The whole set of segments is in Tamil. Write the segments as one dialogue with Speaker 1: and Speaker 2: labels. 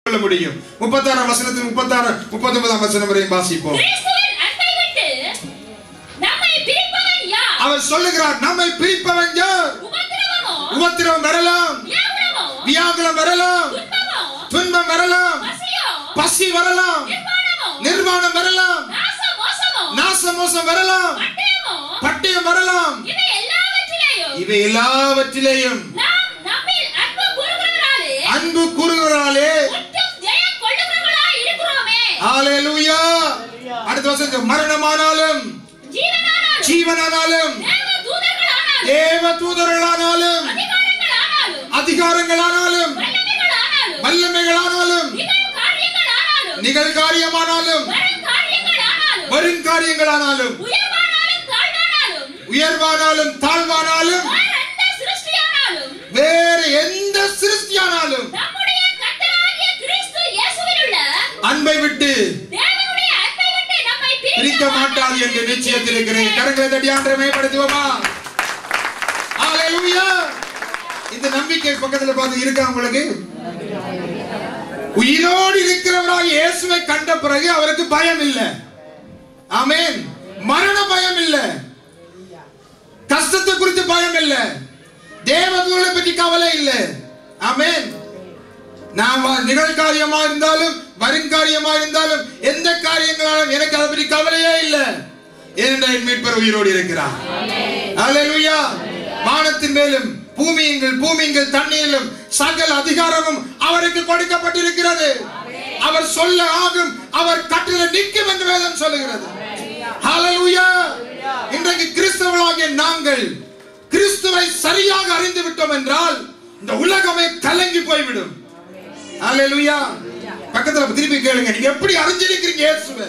Speaker 1: கொள்ள முடியும் முப்பத்தாறாம் வசனத்தில் முப்பத்தாறு முப்பத்தொன்பதாம் வசனம் வரையும் வாசிப்போம்
Speaker 2: கிறிஸ்துவின் அன்பை விட்டு நம்மை பிரிப்பவன் யார்
Speaker 1: அவர் சொல்லுகிறார் நம்மை பிரிப்பவன் யார்
Speaker 2: உபத்திரவமோ
Speaker 1: உபத்திரம் வரலாம்
Speaker 2: வியாகுலமோ
Speaker 1: வியாகுலம் வரலாம்
Speaker 2: துன்பமோ
Speaker 1: துன்பம் வரலாம்
Speaker 2: பசியோ
Speaker 1: பசி வரலாம்
Speaker 2: நிர்வாணமோ
Speaker 1: நிர்வாணம் வரலாம்
Speaker 2: நாச மோசமோ
Speaker 1: நாச மோசம் வரலாம்
Speaker 2: பட்டயமோ
Speaker 1: பட்டயம் வரலாம்
Speaker 2: இவை எல்லாவற்றிலேயும்
Speaker 1: இவை எல்லாவற்றிலேயும்
Speaker 2: நாம் நம்மில் அன்பு கூறுகிறவராலே
Speaker 1: அன்பு கூறுகிறாளே
Speaker 2: ஒட்டும் ஜெயம் கொள்ளுகிறவர்களாய் இருக்கிறோமே
Speaker 1: ஹalleluya அடுத்த வசனம் மரணமானாலும்
Speaker 2: ஜீவனானாலும்
Speaker 1: ஜீவனானாலும்
Speaker 2: தேவ தூதர்களானாலும்
Speaker 1: தேவ தூதர்களானாலும்
Speaker 2: அதிகாரங்களானாலும்
Speaker 1: அதிகாரங்களானாலும்
Speaker 2: வல்லமைகளானாலும்
Speaker 1: வல்லமைகளானாலும்
Speaker 2: நிகழும் காரியங்களானாலும்
Speaker 1: நிகழ்காரியமானாலும்
Speaker 2: வரும் காரியங்களானாலும்
Speaker 1: வரும் காரியங்களானாலும்
Speaker 2: உயர்வானாலும் தாழ்வானாலும்
Speaker 1: உயர்வானாலும் தாழ்வானாலும்
Speaker 2: வேற எந்த சிருஷ்டியானாலும்
Speaker 1: வேறு எந்த சிருஷ்டியானாலும்
Speaker 2: நம்முடைய கர்த்தராகிய கிறிஸ்து இயேசுவில் உள்ள
Speaker 1: அன்பை விட்டு
Speaker 2: தேவனுடைய அன்பை விட்டு நம்மை
Speaker 1: பிரிக்க மாட்டாது என்று நிச்சயத்தில் இருக்கிறேன் கரங்களை தட்டி ஆண்டரை மேம்படுத்துவோமா ஹalleluya இந்த நம்பிக்கை பக்கத்துல பார்த்து இருக்கா உங்களுக்கு உயிரோடு இருக்கிறவராக இயேசுவை கண்ட பிறகு அவருக்கு பயம் இல்லை ஆமென் மரண பயம் இல்லை கஷ்டத்தை குறித்து பயம் இல்லை தேவதூரை பற்றி கவலை இல்லை ஆமென் நான் வ- நிகழ்காரியமா இருந்தாலும் வருங்காரியமா இருந்தாலும் எந்த காரியங்களாலும் எனக்கு அதை பற்றி கவலையே இல்லை ஏனென்றால் என் மீட்பர் உயிரோடு இருக்கிறார் அல்லேலூயா வானத்தின் மேலும் பூமியின் பூமியின் தண்ணீரிலும் சகல அதிகாரமும் அவருக்கு கொடுக்கப்பட்டிருக்கிறது அவர் சொல்ல ஆகும் அவர் கட்டில நிற்கும் என்று வேதம் சொல்லுகிறது ஹalleluya இன்றைக்கு கிறிஸ்தவர்களாகிய நாங்கள் கிறிஸ்துவை சரியாக அறிந்து விட்டோம் என்றால் இந்த உலகமே கலங்கி போய்விடும் ஹalleluya பக்கத்துல திருப்பி கேளுங்க நீங்க எப்படி அறிஞ்சிருக்கிறீங்க இயேசுவை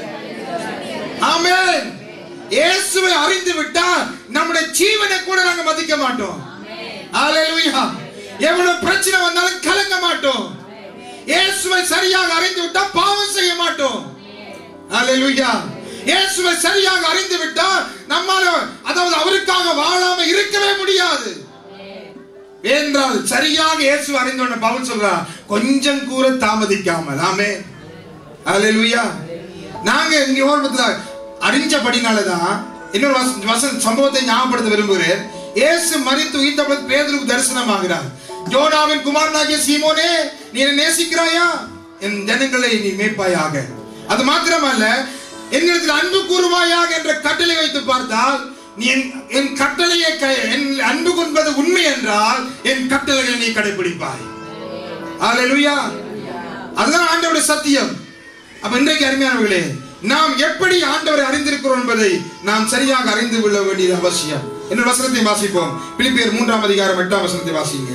Speaker 1: ஆமென் இயேசுவை அறிந்து விட்டா நம்முடைய ஜீவனை கூட நாங்க மதிக்க மாட்டோம் ஹalleluya எவ்வளவு பிரச்சனை வந்தாலும் கலங்க மாட்டோம் இயேசுவை சரியாக அறிந்து விட்டா பாவம் செய்ய மாட்டோம் ஹalleluya இயேசுவை சரியாக அறிந்து விட்டா நம்மால அதாவது அவருக்காக வாழாம இருக்கவே முடியாது என்றால் சரியாக இயேசு அறிந்தோன்னு பவுல் சொல்றா கொஞ்சம் கூட தாமதிக்காமல் ஆமே ஹalleluya நாங்க இங்க ஓரத்துல அறிஞ்சபடினாலதான் இன்னொரு வச- வசன சம்பவத்தை ஞாபகப்படுத்த விரும்புகிறேன் இயேசு மரித்து உயிர்த்த பொழுது பேதுருக்கு தரிசனமாகிறார் ஜோனாவின் குமாரனாகிய சீமோனே நீ என்னை நேசிக்கிறாயா என் ஜனங்களை நீ மேய்ப்பாயாக அது மாத்திரமல்ல என்னிடத்தில் அன்பு கூறுவாயாக என்ற கட்டளை வைத்து பார்த்தால் நீ என் என் கட்டளையை க- என் அன்பு கொன்பது உண்மை என்றால் என் கட்டளைகளை நீ கடைபிடிப்பாய் ஹalleluya அதுதான் ஆண்டவருடைய சத்தியம் அப்ப இன்றைக்கு அருமையானவர்களே நாம் எப்படி ஆண்டவரை அறிந்திருக்கிறோம் என்பதை நாம் சரியாக அறிந்து கொள்ள வேண்டியது அவசியம் என்ன வசனத்தை வாசிப்போம் பிலிப்பியர் மூன்றாம் அதிகாரம் எட்டாம் வசனத்தை வாசிங்க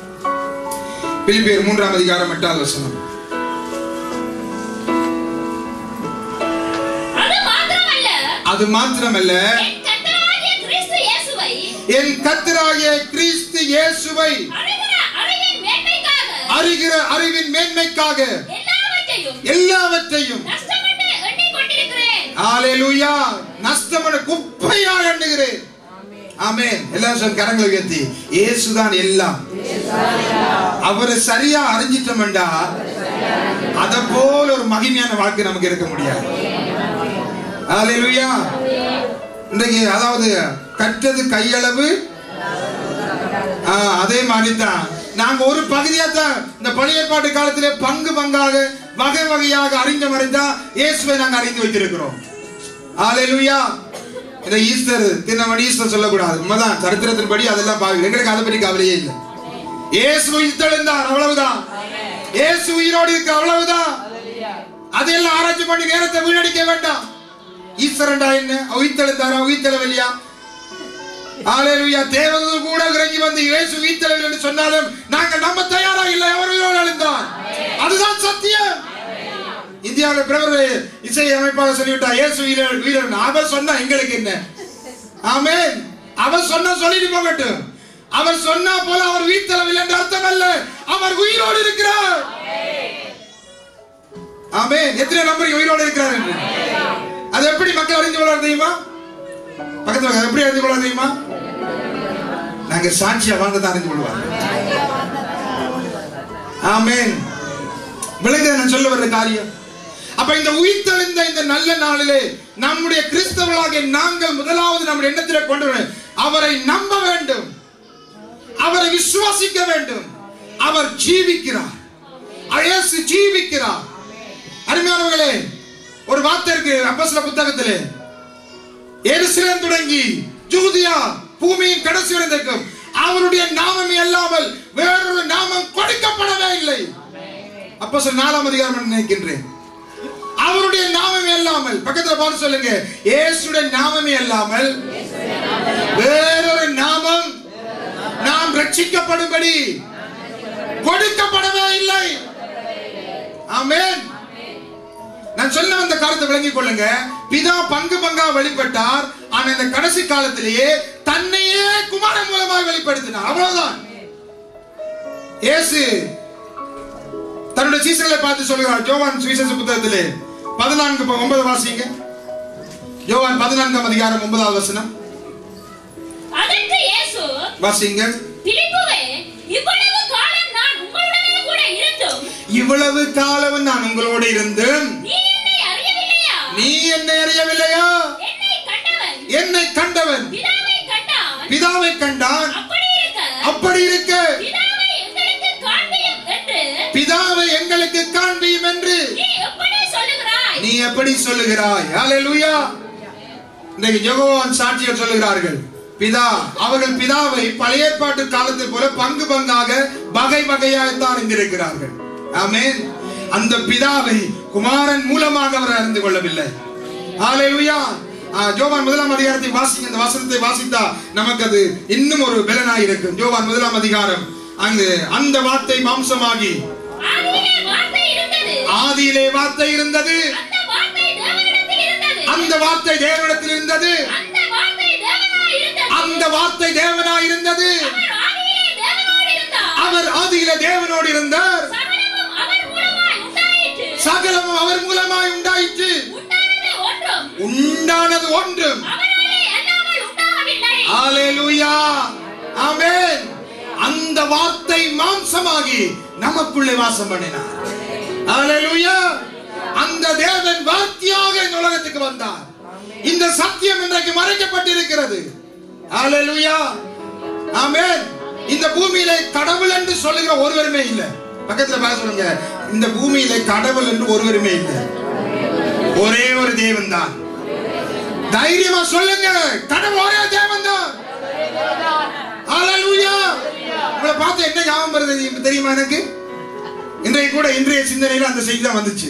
Speaker 1: பிலிப்பியர் மூன்றாம் அதிகாரம் எட்டாவது வசனம்
Speaker 2: அது மாத்திரமல்ல
Speaker 1: அது மாத்திரமல்ல
Speaker 2: என் கர்த்தராகிய கிறிஸ்து இயேசுவை
Speaker 1: என் கத்தராகிய கிறிஸ்து இயேசுவை
Speaker 2: அறிகிற அறிவின் மேன்மைக்காக
Speaker 1: அறிகிற அறிவின் மேன்மைக்காக
Speaker 2: எல்லாவற்றையும்
Speaker 1: எல்லாவற்றையும்
Speaker 2: நஷ்டமென்று எண்ணிக்கொண்டிருக்கிறேன்
Speaker 1: ஹalleluya நஷ்டமான குப்பையா எண்ணுகிறேன் ஆமென் எல்லாரும் சொல்ல கரங்களை உயர்த்தி இயேசுதான் எல்லாம் அவரை சரியா அறிஞ்சிட்டோம்டா அத போல ஒரு மகிமையான வாழ்க்கை நமக்கு இருக்க முடியாது ஹalleluya இன்றைக்கு அதாவது கற்றது கையளவு ஆ, அதே மாதிரி தான் நாங்க ஒரு பகுதியா தான் இந்த பழைய ஏற்பாட்டு காலத்திலே பங்கு பங்காக வகை வகையாக அறிஞ்ச மாதிரி தான் இயேசுவை நாங்க அறிந்து வைத்திருக்கிறோம் ஹalleluya இந்த ஈஸ்டர் தினமணி ஈஸ்டர் சொல்லக்கூடாது உண்மைதான் சரித்திரத்தின்படி அதெல்லாம் பாவி எங்களுக்கு அதை பற்றி கவலையே இல்லை இயேசு உயிர்த்தெழுந்தார் அவ்வளவுதான் இயேசு உயிரோடு இருக்க அவ்வளவுதான் அதெல்லாம் ஆராய்ச்சி பண்ணி நேரத்தை வீணடிக்க வேண்டாம் ஈஸ்வரண்டா என்ன உயிர்த்தெழுந்தாரா உயிர்த்தெழவில்லையா ஆலேலுயா தேவதூதர் கூட இறங்கி வந்து இயேசு உயிர்த்தெழவில்லை என்று சொன்னாலும் நாங்கள் நம்ப தயாரா இல்லை அவர் உயிரோடு எழுந்தார் அதுதான் சத்தியம் இந்தியாவில் பிரபல இசை அமைப்பாளர் சொல்லிவிட்டா இயேசு உயிரோடு உயிரோடு அவர் சொன்னா எங்களுக்கு என்ன ஆமென் அவர் சொன்னா சொல்லிட்டு போகட்டும் அவர் சொன்னா போல அவர் உயிர்த்தெழவில்லை என்று அர்த்தம் அல்ல அவர் உயிரோடு இருக்கிறார் ஆமென் எத்தனை நம்பர் உயிரோடு இருக்கிறார் என்று அது எப்படி மக்கள் அறிந்து கொள்ள தெரியுமா பக்கத்துல இருக்க எப்படி அறிந்து கொள்ள தெரியுமா நாங்க சாட்சியா வாழ்ந்ததை அறிந்து கொள்வாங்க ஆமென் விளங்குதா நான் சொல்ல வர்ற காரியம் அப்ப இந்த உயிர்த்தெழுந்த இந்த நல்ல நாளிலே நம்முடைய கிறிஸ்தவர்களாகிய நாங்கள் முதலாவது நம்முடைய எண்ணத்திலே கொண்டு வர அவரை நம்ப வேண்டும் அவரை விசுவாசிக்க வேண்டும் அவர் ஜீவிக்கிறார் இயேசு ஜீவிக்கிறார் அருமையானவர்களே ஒரு வார்த்தை இருக்கு அப்போஸ்தல புத்தகத்திலே எருசலேம் தொடங்கி ஜூதியா பூமியின் கடைசி வரைக்கும் அவருடைய நாமம் அல்லாமல் வேறொரு நாமம் கொடுக்கப்படவே இல்லை அப்போ சொல் நாலாம் அதிகாரம் என்று நினைக்கின்றேன் அவருடைய நாமமே அல்லாமல் பக்கத்துல பார்த்து சொல்லுங்க இயேசுடைய நாமமே அல்லாமல் வேறொரு நாமம் நாம் ரட்சிக்கப்படும்படி கொடுக்கப்படவே இல்லை ஆமென் நான் சொன்ன அந்த காலத்தை விளங்கிக் கொள்ளுங்க பிதா பங்கு பங்கா வெளிப்பட்டார் ஆனா இந்த கடைசி காலத்திலேயே தன்னையே குமாரன் மூலமாக வெளிப்படுத்தினார் அவ்வளவுதான் இயேசு தன்னுடைய சீசர்களை பார்த்து சொல்கிறார் ஜோவான் சுவிசேஷ புத்தகத்திலே பதினான்கு ப- ஒன்பது வாசிங்க யோவான் பதினான்காம் அதிகாரம் ஒன்பதாவது வசனம்
Speaker 2: அதற்கு இயேசு
Speaker 1: வாசிங்க
Speaker 2: பிலிப்புவே இவ்வளவு காலம் நான் உங்களுடனே கூட இருந்தும்
Speaker 1: இவ்வளவு காலம் நான் உங்களோடு இருந்தும்
Speaker 2: நீ என்னை அறியவில்லையா
Speaker 1: நீ என்னை அறியவில்லையா
Speaker 2: என்னை கண்டவன்
Speaker 1: என்னை கண்டவன்
Speaker 2: பிதாவை கண்டான்
Speaker 1: பிதாவை கண்டான்
Speaker 2: அப்படி இருக்க
Speaker 1: அப்படி இருக்க
Speaker 2: பிதாவை எங்களுக்கு காண்பியும் என்று
Speaker 1: பிதாவை எங்களுக்கு காண்பியும் என்று
Speaker 2: நீ எப்படி சொல்லுகிறாய்
Speaker 1: நீ எப்படி சொல்லுகிறாய் ஹalleluya இன்றைக்கு யோகவான் சாட்சியர் சொல்லுகிறார்கள் பிதா அவர்கள் பிதாவை பழைய ஏற்பாட்டு காலத்தில் போல பங்கு பங்காக வகை வகையாகத்தான் இருந்திருக்கிறார்கள் ஆமென் அந்த பிதாவை குமாரன் மூலமாக அவர் அறிந்து கொள்ளவில்லை ஹalleluya ஆ, ஜோவான் முதலாம் அதிகாரத்தை வாசிங்க அந்த வசனத்தை வாசித்தா நமக்கு அது இன்னும் ஒரு பலனாய் இருக்கும் ஜோவான் முதலாம் அதிகாரம் அங்கு அந்த வார்த்தை மாம்சமாகி
Speaker 2: ஆதியிலே வார்த்தை இருந்தது
Speaker 1: ஆதியிலே வார்த்தை இருந்தது
Speaker 2: அந்த வார்த்தை தேவனிடத்தில் இருந்தது
Speaker 1: அந்த வார்த்தை தேவனிடத்தில் இருந்தது
Speaker 2: அந்த வார்த்தை தேவனாய் இருந்தது
Speaker 1: அந்த வார்த்தை தேவனாய் இருந்தது
Speaker 2: அவர் ஆதியிலே தேவனோடு இருந்தார்
Speaker 1: அவர் ஆதியில தேவனோடு இருந்தார்
Speaker 2: சகலமும் அவர் மூலமாய் உண்டாயிற்று
Speaker 1: சகலமும் அவர் மூலமாய் உண்டாயிற்று
Speaker 2: உண்டானது ஒன்றும்
Speaker 1: உண்டானது ஒன்றும்
Speaker 2: அவராலே அல்லாமல் உண்டாகவில்லை
Speaker 1: ஹalleluya ஆமென் அந்த வார்த்தை மாம்சமாகி நமக்குள்ளே வாசம் பண்ணினார் ஹalleluya அந்த தேவன் வார்த்தையாக இந்த உலகத்துக்கு வந்தார் இந்த சத்தியம் இன்றைக்கு மறைக்கப்பட்டிருக்கிறது ஹalleluya ஆமென் இந்த பூமியிலே கடவுள் என்று சொல்லுகிற ஒருவருமே இல்லை பக்கத்துல பேச சொல்லுங்க இந்த பூமியிலே கடவுள் என்று ஒருவருமே இல்லை ஒரே ஒரு தேவன் தான் தைரியமா சொல்லுங்க கடவுள் ஒரே தேவன் தான் ஹalleluya உங்களை பார்த்து என்ன ஞாபகம் வருது தெரியுமா- தெரியுமா எனக்கு இன்றைய கூட இன்றைய சிந்தனையில அந்த செய்தி தான் வந்துச்சு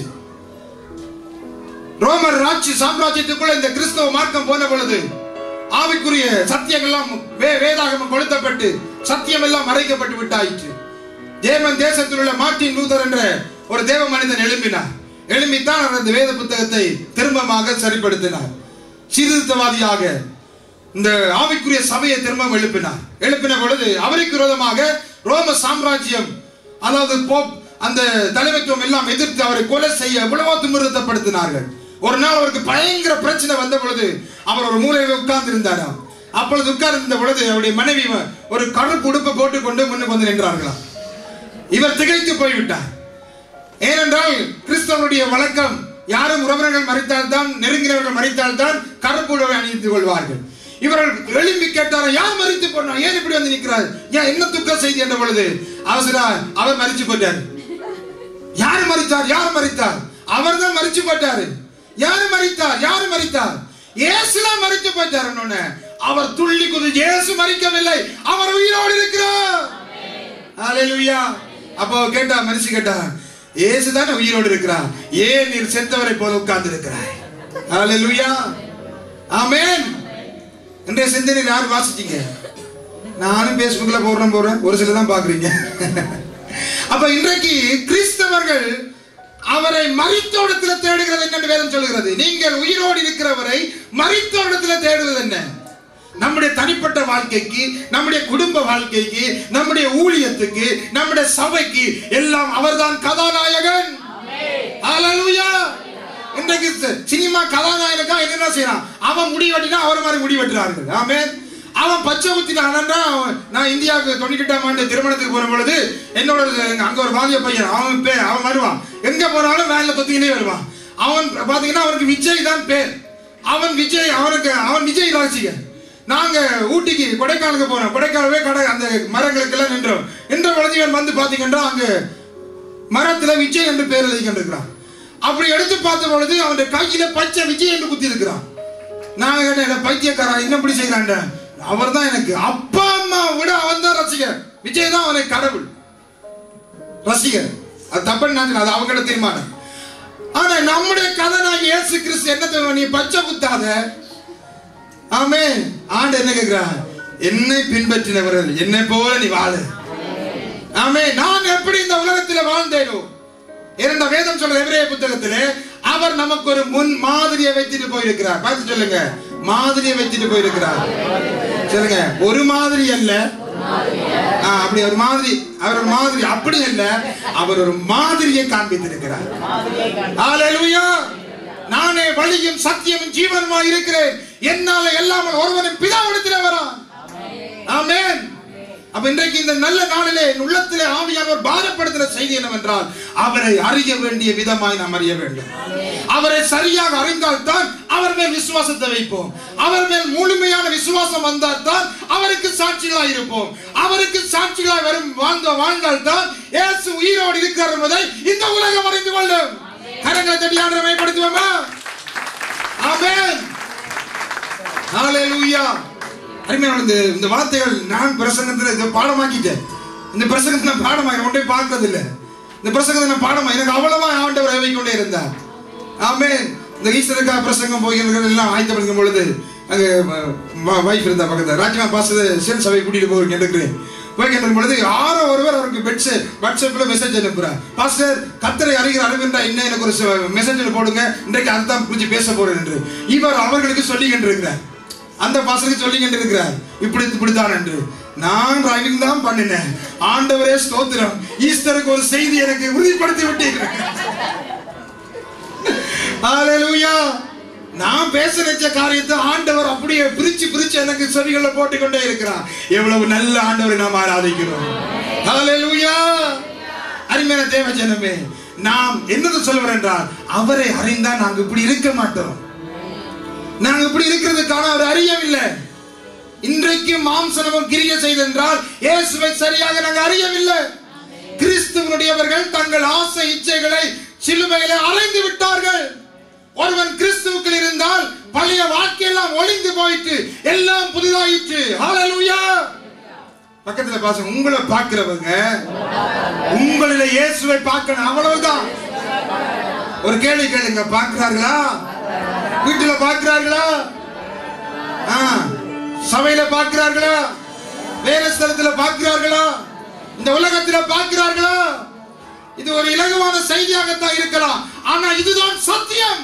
Speaker 1: ரோமர் ராட்சி சாம்ராஜ்யத்துக்குள்ள இந்த கிறிஸ்தவ மார்க்கம் போன பொழுது ஆவிக்குரிய சத்தியங்கள் எல்லாம் வே வேதாகமம் கொளுத்தப்பட்டு சத்தியம் எல்லாம் மறைக்கப்பட்டு விட்டாயிற்று ஜேமன் தேசத்தில் உள்ள மார்ட்டின் லூதர் என்ற ஒரு தேவ மனிதன் எழும்பினார் எழும்பித்தான் அவர் அந்த வேத புத்தகத்தை திரும்பமாக சரிப்படுத்தினார் சீர்திருத்தவாதியாக இந்த ஆவிக்குரிய சபையை திரும்ப எழுப்பினார் எழுப்பின பொழுது அவருக்கு விரோதமாக ரோம சாம்ராஜ்யம் அதாவது போப் அந்த தலைமைத்துவம் எல்லாம் எதிர்த்து அவரை கொலை செய்ய எவ்வளவோ துன்புறுத்தப்படுத்தினார்கள் ஒரு நாள் அவருக்கு பயங்கர பிரச்சனை வந்த பொழுது அவர் ஒரு மூலையில உட்கார்ந்து இருந்தாராம் அப்பொழுது உட்கார்ந்திருந்த பொழுது அவருடைய மனைவி ஒரு கருப்பு உடுப்பை போட்டுக்கொண்டு முன்னுக்கு வந்து நின்றார்களாம் இவர் திகைத்து போய்விட்டார் ஏனென்றால் கிறிஸ்தவனுடைய வழக்கம் யாரும் உறவினர்கள் மறித்தால்தான் நெருங்கினவர்கள் மறித்தால்தான் கருப்பு உடவை அணிந்து கொள்வார்கள் இவர்கள் எழும்பி கேட்டாரா யார் மறித்து போனார் ஏன் இப்படி வந்து நிற்கிறார் ஏன் என்ன துக்க செய்தி என்ற பொழுது அவசரா அவர் மறிச்சு போட்டார் யார் மறித்தார் யார் மறித்தார் அவர் தான் மறிச்சு போட்டாரு யாரு மறித்தார் யாரு மறித்தார் இயேசுலாம் மறித்து போயிட்டார் உடனே அவர் துள்ளி குதி இயேசு மறிக்கவில்லை அவர் உயிரோடு இருக்கிறார் ஹalleluya அப்போ கேட்டா மனுஷி கேட்டா இயேசு தானே உயிரோடு இருக்கிறார் ஏன் நீர் செத்தவரை போல உட்கார்ந்து இருக்கிறாய் ஹalleluya ஆமென் இன்றைய சிந்தனை யார் வாசிச்சீங்க நானும் பேஸ்புக்ல போடுறேன் போறேன் ஒரு சிலர் தான் பாக்குறீங்க அப்ப இன்றைக்கு கிறிஸ்தவர்கள் அவரை மரித்தோடத்துல தேடுகிறது என்னன்னு வேதம் சொல்கிறது நீங்கள் உயிரோடு இருக்கிறவரை மரித்தோடத்துல தேடுவது என்ன நம்முடைய தனிப்பட்ட வாழ்க்கைக்கு நம்முடைய குடும்ப வாழ்க்கைக்கு நம்முடைய ஊழியத்துக்கு நம்முடைய சபைக்கு எல்லாம் அவர்தான் கதாநாயகன் ஹalleluya இன்றைக்கு சி- சினிமா கதாநாயகனுக்கா என்னென்ன செய்யறான் அவன் முடி வெட்டினா அவர் மாதிரி முடி வெட்டுறார்கள் ஆமென் அவன் பச்சை குத்தினானா நான் இந்தியாவுக்கு தொண்ணூத்தெட்டாம் ஆண்டு திருமணத்துக்கு போன பொழுது என்னோட அங்க ஒரு வாலிய பையன் அவன் பேர் அவன் வருவான் எங்க போனாலும் வேன்ல தொத்திக்கிட்டே வருவான் அவன் பாத்தீங்கன்னா அவனுக்கு விஜய் தான் பேர் அவன் விஜய் அவனுக்கு அவன் விஜய் ராசிகன் நாங்க ஊட்டிக்கு கொடைக்கானலுக்கு போனோம் கொடைக்கானவே கடை அந்த மரங்களுக்கெல்லாம் நின்றோம் நின்ற பொழுது இவன் வந்து பாத்தீங்கன்னா அங்க மரத்துல விஜய் என்று பேர் எழுதி கொண்டிருக்கிறான் அப்படி எடுத்து பார்த்த பொழுது அவனுடைய கையில பச்சை விஜய் என்று குத்தி இருக்கிறான் நான் கேட்டேன் "என்ன பைத்தியக்காரன் என்ன இப்படி செய்யறான் அவர் தான் எனக்கு அப்பா அம்மா விட அவன் தான் ரசிகர் விஜய் தான் அவனுக்கு கடவுள் ரசிகர் அது தப்புன்னு நான் சொல்ல, அது அவங்களோட தீர்மானம் ஆனா நம்முடைய கதை நான் இயேசு கிறிஸ்து என்ன தெரியுமா? நீ பச்சை குத்தாத ஆமே ஆண்டு என்ன கேட்கிறான் என்னை பின்பற்றினவர்கள் என்னை போல நீ வாழு ஆமே நான் எப்படி இந்த உலகத்தில் வாழ்ந்தேனோ இரண்ட வேதம் சொல்ற எபிரேய புத்தகத்திலே அவர் நமக்கு ஒரு முன் மாதிரியை வைத்துட்டு போயிருக்கிறார் பார்த்து சொல்லுங்க மாதிரியை வைத்துட்டு போயிருக்கிறார் சொல்லுங்க ஒரு மாதிரி அல்ல ஆ, அப்படி ஒரு மாதிரி அவர் ஒரு மாதிரி அப்படி அல்ல அவர் ஒரு மாதிரியை காண்பித்திருக்கிறார் ஹalleluya நானே வழியும் சத்தியமும் ஜீவனுமா இருக்கிறேன் என்னால எல்லாம் ஒருவனின் பிதாவிடத்திலே வரான் ஆமென் அப்ப இன்றைக்கு இந்த நல்ல நாளிலே என் உள்ளத்திலே ஆவியானவர் பாரப்படுத்துகிற செய்தி என்னவென்றால் அவரை அறிய வேண்டிய விதமாய் நாம் அறிய வேண்டும் அவரை சரியாக அறிந்தால் தான் அவர் மேல் விசுவாசத்தை வைப்போம் அவர் மேல் முழுமையான விசுவாசம் வந்தால் தான் அவருக்கு சாட்சிகளாய் இருப்போம் அவருக்கு சாட்சிகளாய் வரும் வாழ்ந்த வாழ்ந்தால் தான் இயேசு உயிரோடு இருக்கிறார் என்பதை இந்த உலகம் அறிந்து கொள்ளும் கரங்களை தட்டி ஆண்டவரை மேம்படுத்துவோமா ஆமென் ஹalleluya அருமையான இந்த இந்த வார்த்தைகள் நான் பிரசங்கத்துல இதை பாடமாக்கிட்டேன் இந்த பிரசங்கத்தை நான் பாடமாக்கி ஒன்றே பார்க்கறது இல்ல இந்த பிரசங்கத்தை நான் பாடமா எனக்கு அவ்வளவா ஆண்டவர் ஏவை கொண்டே இருந்தார் ஆமென் இந்த ஈஸ்வருக்காக பிரசங்கம் போகிறவர்கள் எல்லாம் ஆயத்தப்படுத்தும் பொழுது அங்க வைஃப் இருந்தா பக்கத்துல ராஜ்மா பாசது சேல் சபை கூட்டிட்டு போய் கேட்டுக்கிறேன் போய் கேட்கும் பொழுது யாரோ ஒருவர் அவருக்கு பெட்ஸ் வாட்ஸ்அப்ல மெசேஜ் அனுப்புறார் பாஸ்டர் கத்தரை அறிகிற அறிவுண்டா என்ன எனக்கு ஒரு மெசேஜ் போடுங்க இன்றைக்கு அதுதான் குறித்து பேச போறேன் என்று இவர் அவர்களுக்கு சொல்லி இருக்கிறார் அந்த பாசலுக்கு சொல்லி இருக்கிறார் இப்படி இப்படித்தான் என்று நான் டிரைவிங் தான் பண்ணினேன் ஆண்டவரே ஸ்தோத்திரம் ஈஸ்டருக்கு ஒரு செய்தி எனக்கு உறுதிப்படுத்தி விட்டீர்கள் ஹalleluya நான் பேச நினைச்ச காரியத்தை ஆண்டவர் அப்படியே பிரிச்சு பிரிச்சு எனக்கு செவிகளை போட்டு கொண்டே இருக்கிறார் எவ்வளவு நல்ல ஆண்டவரை நாம் ஆராதிக்கிறோம் ஹalleluya அருமையான தேவ ஜனமே நாம் என்னது சொல்லுவோம் என்றால் அவரை அறிந்தால் நாங்கள் இப்படி இருக்க மாட்டோம் நாங்க இப்படி இருக்கிறதுக்கான அவர் அறியவில்லை இன்றைக்கு மாம்சனமும் கிரிய செய்தென்றால் இயேசுவை சரியாக நாங்கள் அறியவில்லை கிறிஸ்துவனுடையவர்கள் தங்கள் ஆசை இச்சைகளை சிலுவையில அலைந்து விட்டார்கள் ஒருவன் கிறிஸ்துவுக்குள் இருந்தால் பழைய வாழ்க்கையெல்லாம் ஒளிந்து போயிட்டு எல்லாம் புதிதாயிற்று ஹalleluya பக்கத்துல பாசங்க உங்களை பார்க்கிறவங்க உங்களில இயேசுவை பார்க்கணும் அவ்வளவுதான் ஒரு கேள்வி கேளுங்க பார்க்கிறார்களா வீட்டுல பார்க்கிறார்களா ஆ, சபையில பார்க்கிறார்களா வேலை ஸ்தலத்துல பார்க்கிறார்களா இந்த உலகத்துல பார்க்கிறார்களா இது ஒரு இலகுவான செய்தியாகத்தான் இருக்கலாம் ஆனா இதுதான் சத்தியம்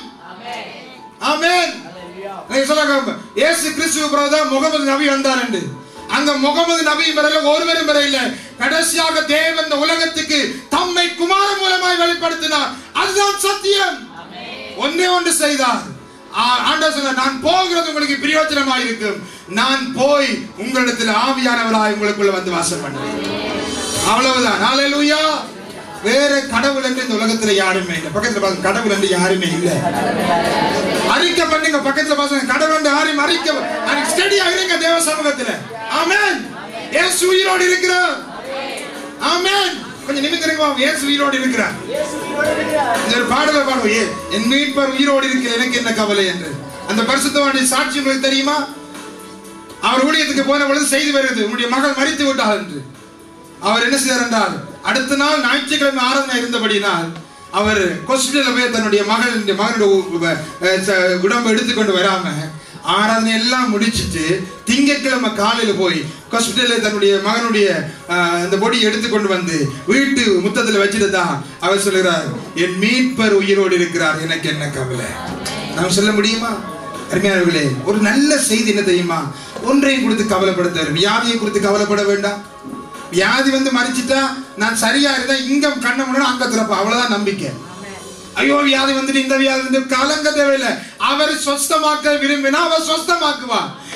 Speaker 1: ஆமென் நீங்க சொல்லுங்க இயேசு கிறிஸ்துவ பிறகுதான் முகமது நபி வந்தார் என்று அங்க முகமது நபி பிறகு ஒருவரும் பிற இல்ல கடைசியாக தேவன் இந்த உலகத்துக்கு தம்மை குமார மூலமாய் வெளிப்படுத்தினார் அதுதான் சத்தியம் ஒன்னே ஒன்று செய்தார் ஆ- ஆண்டவர் சொன்னார் நான் போகிறது உங்களுக்கு பிரயோஜனமாய் இருக்கும் நான் போய் உங்களிடத்தில் ஆவியானவராய் உங்களுக்குள்ள வந்து வாசம் பண்ணுவேன் அவ்வளவுதான் ஹalleluya வேற கடவுள் என்று இந்த உலகத்துல யாருமே இல்லை பக்கத்துல பாருங்க கடவுள் என்று யாருமே இல்லை அறிக்கை பண்ணுங்க பக்கத்துல பாருங்க கடவுள் என்று யாரையும் அறிக்கை ஸ்டடியா இருங்க தேவ சமூகத்துல ஆமென் இயேசு உயிரோடு இருக்கிறார் ஆமென் கொஞ்சம் நிமித்திருங்க இயேசு உயிரோடு இருக்கிறார் இந்த ஒரு பாடல பாடுவோம் ஏ என் மீட்பர் உயிரோடு இருக்கிற எனக்கு என்ன கவலை என்று அந்த பரிசுத்தவாணி சாட்சி உங்களுக்கு தெரியுமா அவர் ஊழியத்துக்கு போன பொழுது செய்தி வருகிறது உன்னுடைய மகள் மறித்து விட்டாள் என்று அவர் என்ன செய்தார் என்றால் அடுத்த நாள் ஞாயிற்றுக்கிழமை ஆராதனை இருந்தபடினால் அவர் ஹாஸ்பிட்டலில் போய் தன்னுடைய மகள் மகனுடைய உ- அஹ் ச- உடம்பை எடுத்துக்கொண்டு வராம ஆராதனை எல்லாம் முடிச்சிட்டு திங்கட்கிழமை காலையில போய் ஹாஸ்பிட்டலில் தன்னுடைய மகனுடைய அஹ், அந்த பொடி எடுத்துக்கொண்டு வந்து வீட்டு முத்தத்தில் வச்சுட்டு தான் அவர் சொல்லுகிறார் என் மீட்பர் உயிரோடு இருக்கிறார் எனக்கு என்ன கவலை நாம் சொல்ல முடியுமா அருமையானவர்களே ஒரு நல்ல செய்தி என்ன தெரியுமா ஒன்றையும் குறித்து கவலைப்படுத்த வியாதியை குறித்து கவலைப்பட வேண்டாம் வியாதி வந்து மறிச்சிட்டா நான் சரியா இருந்தா இங்க கண்ண முன்னாடி அங்க திறப்பா அவ்வளவுதான் நம்பிக்கை ஐயோ வியாதி வந்துட்டு இந்த வியாதி வந்து கலங்க தேவையில்லை அவர் சொஸ்தமாக்க விரும்பினா அவர் சொஸ்தமாக்குவார்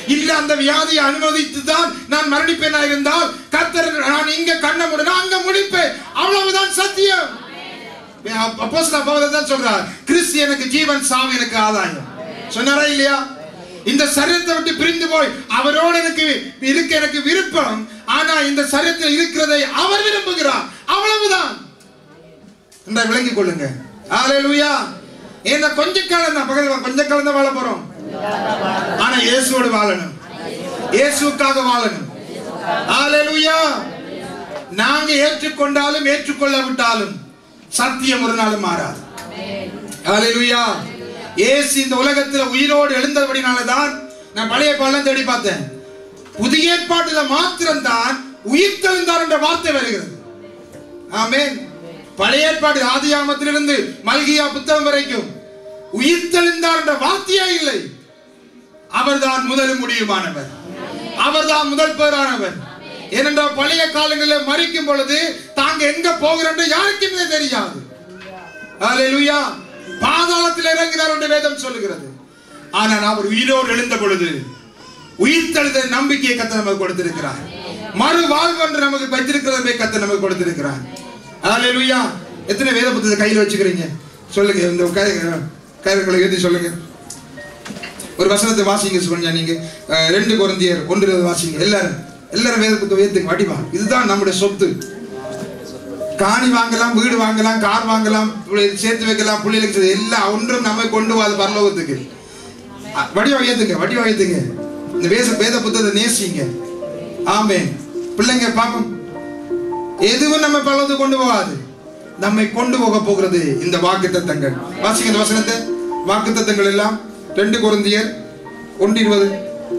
Speaker 1: இல்ல அந்த வியாதியை அனுமதித்து தான் நான் மரணிப்பேனா இருந்தால் கர்த்தர் நான் இங்க கண்ண முடனா அங்க முடிப்பேன் அவ்வளவுதான் சத்தியம் அப்போஸ்தலன் பவுல் தான் சொல்றார் கிறிஸ்து எனக்கு ஜீவன் சாவு எனக்கு ஆதாயம் சொன்னாரா இல்லையா இந்த சரீரத்தை விட்டு பிரிந்து போய் அவரோடு எனக்கு இருக்க எனக்கு விருப்பம் ஆனா இந்த சரீரத்தில் இருக்கிறதை அவர் விரும்புகிறார் அவ்வளவுதான் இந்த விளங்கிக் கொள்ளுங்க ஹalleluya இந்த கொஞ்ச காலம் தான் பகல் கொஞ்ச காலம் தான் வாழ போறோம் ஆனா இயேசுவோடு வாழணும் இயேசுவுக்காக வாழணும் ஹalleluya நாங்க ஏற்றுக்கொண்டாலும் ஏற்றுக்கொள்ளாவிட்டாலும் சத்தியம் ஒரு நாளும் மாறாது ஹalleluya இயேசு இந்த உலகத்துல உயிரோடு எழுந்தபடினால தான் நான் பழைய பாடம் தேடி பார்த்தேன் புதிய ஏற்பாட்டுல மாத்திரம்தான் உயிர் தெழுந்தார் என்ற வார்த்தை வருகிறது ஆமென் பழைய ஏற்பாடு ஆதியாமத்திலிருந்து மல்கியா புத்தகம் வரைக்கும் உயிர் தெழுந்தார் என்ற வார்த்தையே இல்லை அவர்தான் முதலும் முடியுமானவர் அவர்தான் முதல் பேரானவர் ஏனென்றால் பழைய காலங்களில் மறிக்கும் பொழுது தாங்க எங்க போகிறோம் யாருக்குமே தெரியாது ஹalleluya பாதாளத்தில் இறங்கினார் என்று வேதம் சொல்லுகிறது ஆனால் அவர் உயிரோடு எழுந்த பொழுது உயிர் தழுத நம்பிக்கையை கத்த நமக்கு கொடுத்திருக்கிறார் மறு வாழ்வு என்று நமக்கு வைத்திருக்கிறதை கத்த நமக்கு கொடுத்திருக்கிறார் ஹalleluya எத்தனை வேத புத்தகத்தை கையில் வச்சுக்கிறீங்க சொல்லுங்க இந்த கை- கயிறுகளை எழுதி சொல்லுங்க ஒரு வசனத்தை வாசிங்க சொல்லுங்க நீங்க அஹ், ரெண்டு குழந்தையர் ஒன்று வாசிங்க எல்லாரும் எல்லாரும் வேத புத்தகம் ஏத்துங்க வடிவா இதுதான் நம்முடைய சொத்து காணி வாங்கலாம் வீடு வாங்கலாம் கார் வாங்கலாம் பிள்ளை- சேர்த்து வைக்கலாம் பிள்ளைகளுக்கு செய்ய- எல்லாம் ஒன்றும் நம்ம கொண்டு வாது பரலோகத்துக்கு அ- வடிவா ஏத்துங்க வடிவா ஏத்துங்க இந்த வேத வேத புத்தகத்தை நேசிங்க ஆமே பிள்ளைங்க பாப்போம் எதுவும் நம்ம பரலோகத்துக்கு கொண்டு போகாது நம்மை கொண்டு போக போகிறது இந்த வாக்கு தத்தங்கள் வாசிங்க இந்த வசனத்தை வாக்கு தத்தங்கள் எல்லாம் ரெண்டு குழந்தையர் ஒன்று இருபது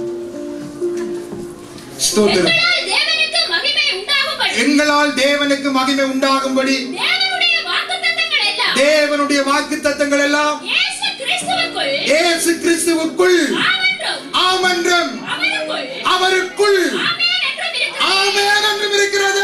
Speaker 1: ஸ்தோத்திரம்
Speaker 2: எங்களால் தேவனுக்கு மகிமை உண்டாகும்படி
Speaker 1: எங்களால் தேவனுக்கு மகிமை உண்டாகும்படி
Speaker 2: தேவனுடைய வாக்குத்தத்தங்கள் எல்லாம்
Speaker 1: தேவனுடைய வாக்கு தத்தங்கள் எல்லாம்
Speaker 2: இயேசு கிறிஸ்துவுக்குள்
Speaker 1: இயேசு கிறிஸ்துவுக்குள்
Speaker 2: ஆமென்றும்
Speaker 1: ஆமென்றும்
Speaker 2: அவருக்குள்
Speaker 1: அவருக்குள்
Speaker 2: ஆமென் என்றும் இருக்கிறது
Speaker 1: ஆமென் என்றும் இருக்கிறது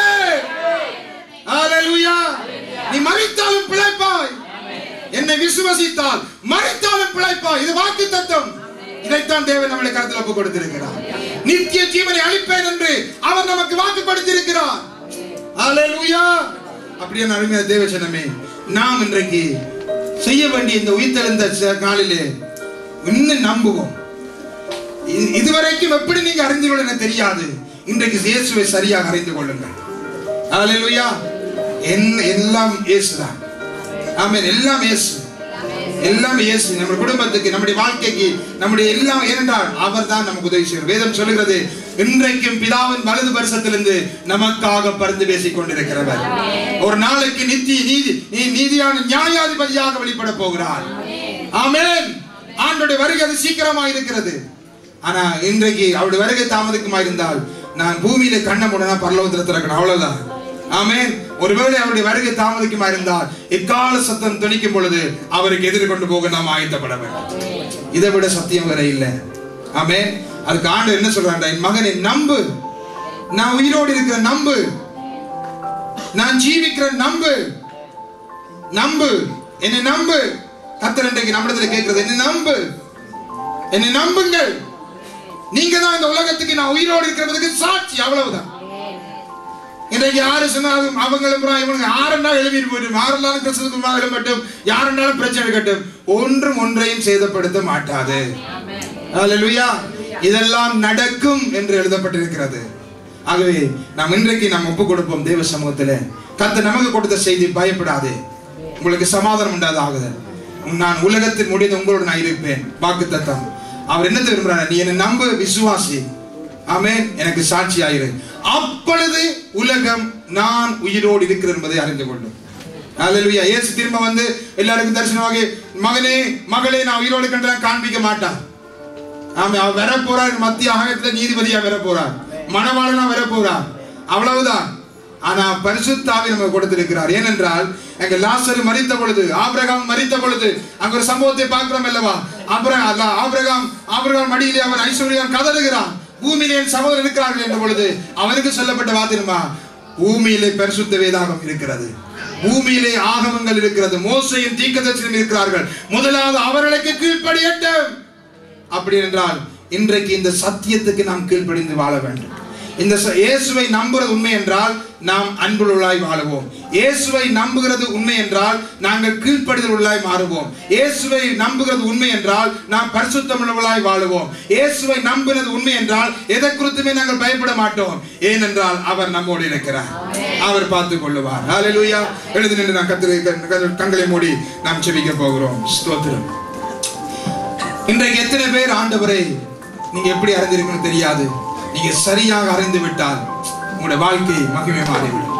Speaker 1: ஹalleluya நீ மரித்தாலும் பிழைப்பாய் என்னை விசுவசித்தால் மரித்தாலும் பிழைப்பாய் இது வாக்கு தத்துவம் இதைத்தான் தேவன் நம்மளை கருத்தில் ஒப்பு கொடுத்திருக்கிறார் நித்திய ஜீவனை அளிப்பேன் என்று அவர் நமக்கு வாக்கு கொடுத்திருக்கிறார் ஹalleluya அப்படியே அருமையான தேவச்சனமே நாம் இன்றைக்கு செய்ய வேண்டிய இந்த உயிர்த்தெழுந்த ச- நாளிலே இன்னும் நம்புவோம் இது- இதுவரைக்கும் எப்படி நீங்க அறிந்து கொள்ள எனக்கு தெரியாது இன்றைக்கு இயேசுவை சரியாக அறிந்து கொள்ளுங்கள் ஹalleluya என் எல்லாம் இயேசுதான் ஆமென் எல்லாம் இயேசு எல்லாம் இயேசு நம்ம குடும்பத்துக்கு நம்முடைய வாழ்க்கைக்கு நம்முடைய எல்லாம் ஏனென்றால் அவர் தான் நமக்கு உதவி செய்வார் வேதம் சொல்லுகிறது இன்றைக்கும் பிதாவின் வலது வருஷத்திலிருந்து நமக்காக பரிந்து பேசிக் கொண்டிருக்கிறவர் ஒரு நாளைக்கு நித்திய நீதி நீ- நீதியான நியாயாதிபதியாக வெளிப்பட போகிறார் ஆமென் ஆண்டுடைய வருகை அது சீக்கிரமா இருக்கிறது ஆனா இன்றைக்கு அவருடைய வருகை தாமதிக்குமா இருந்தால் நான் பூமியில கண்ண முடனா பரலோகத்துல திறக்கணும் அவ்வளவுதான் ஆமென் ஒருவேளை அவருடைய வருகை தாமதிக்குமா இருந்தால் எக்கால சத்தம் துணிக்கும் பொழுது அவருக்கு எதிர்கொண்டு போக நாம் ஆயத்தப்பட வேண்டும் இதை விட சத்தியம் வேற இல்லை ஆமென் அதுக்கு ஆண்டு என்ன சொல்றாங்க என் மகனை நம்பு நான் உயிரோடு இருக்கிற நம்பு நான் ஜீவிக்கிற நம்பு நம்பு என்னை நம்பு கத்தர் இன்றைக்கு நம்மிடத்துல கேட்கிறது என்னை நம்பு என்னை நம்புங்கள் நீங்க தான் இந்த உலகத்துக்கு நான் உயிரோடு இருக்கிறதுக்கு சாட்சி அவ்வளவுதான் இன்றைக்கு யாரு சொன்னாலும் அவங்களும் இவங்க யாரென்றாலும் எழுதிட்டு போயிடும் யாரெல்லாம் கிறிஸ்துக்குமாக எழும்பட்டும் யாரென்றாலும் பிரச்சனை இருக்கட்டும் ஒன்றும் ஒன்றையும் சேதப்படுத்த மாட்டாது ஹalleluya இதெல்லாம் நடக்கும் என்று எழுதப்பட்டிருக்கிறது ஆகவே நாம் இன்றைக்கு நாம் ஒப்பு கொடுப்போம் தேவ சமூகத்தில் கர்த்தர் நமக்கு கொடுத்த செய்தி பயப்படாதே உங்களுக்கு சமாதானம் உண்டாதாக நான் உலகத்தில் முடிந்த உங்களோடு நான் இருப்பேன் வாக்கு தத்தம் அவர் என்னத்தை விரும்புறாரு நீ என்னை நம்பு விசுவாசி ஆமென் எனக்கு சாட்சியாயிரு அப்பொழுது உலகம் நான் உயிரோடு இருக்கிறேன் என்பதை அறிந்து கொள்ளும் ஹalleluya இயேசு திரும்ப வந்து எல்லாருக்கும் தரிசனமாகி மகனே மகளே நான் உயிரோடு கண்டெல்லாம் காண்பிக்க மாட்டான் ஆமா அவர் வர போறார் மத்திய ஆகத்துல நீதிபதியா வர போறார் மணவாளனா வர போறார் அவ்வளவுதான் ஆனா பரிசுத்தாவி நமக்கு கொடுத்திருக்கிறார் ஏனென்றால் அங்க லாசரு மரித்த பொழுது ஆபிரகாம் மரித்த பொழுது அங்க ஒரு சம்பவத்தை பார்க்கிறோம் அல்லவா ஆபிரகாம் அல்ல, ஆபிரகாம் ஆபிரகாம் மடியிலே அவன் ஐஸ்வர்யம் கதறுகிறான் பூமியிலே என் சகோதரர் இருக்கிறார்கள் என்ற பொழுது அவனுக்கு சொல்லப்பட்ட வாத்திரமா பூமியிலே பரிசுத்த வேதாகம் இருக்கிறது பூமியிலே ஆகமங்கள் இருக்கிறது மோசையும் தீர்க்கதரிசனம் இருக்கிறார்கள் முதலாவது அவர்களுக்கு கீழ்ப்படியட்டும் அப்படி என்றால் இன்றைக்கு இந்த சத்தியத்துக்கு நாம் கீழ்ப்படிந்து வாழ வேண்டும் இந்த ச- இயேசுவை நம்புறது உண்மை என்றால் நாம் அன்புள்ளாய் வாழுவோம் இயேசுவை நம்புகிறது உண்மை என்றால் நாங்கள் கீழ்ப்படிதல் உள்ளாய் மாறுவோம் இயேசுவை நம்புகிறது உண்மை என்றால் நாம் பரிசுத்தமுள்ளவர்களாய் வாழுவோம் இயேசுவை நம்புகிறது உண்மை என்றால் எதை குறித்துமே நாங்கள் பயப்பட மாட்டோம் ஏனென்றால் அவர் நம்மோடு இருக்கிறார் அவர் பார்த்துக் கொள்ளுவார் ஹalleluya எழுதி நின்று நாம் கத்திரை கண்களை மூடி நாம் செபிக்க போகிறோம் ஸ்தோத்திரம் இன்றைக்கு எத்தனை பேர் ஆண்டவரை நீங்க எப்படி அறிந்திருக்கணும் தெரியாது நீங்க சரியாக அறிந்து விட்டால் உங்களுடைய வாழ்க்கை மகிமை மாறிவிடும்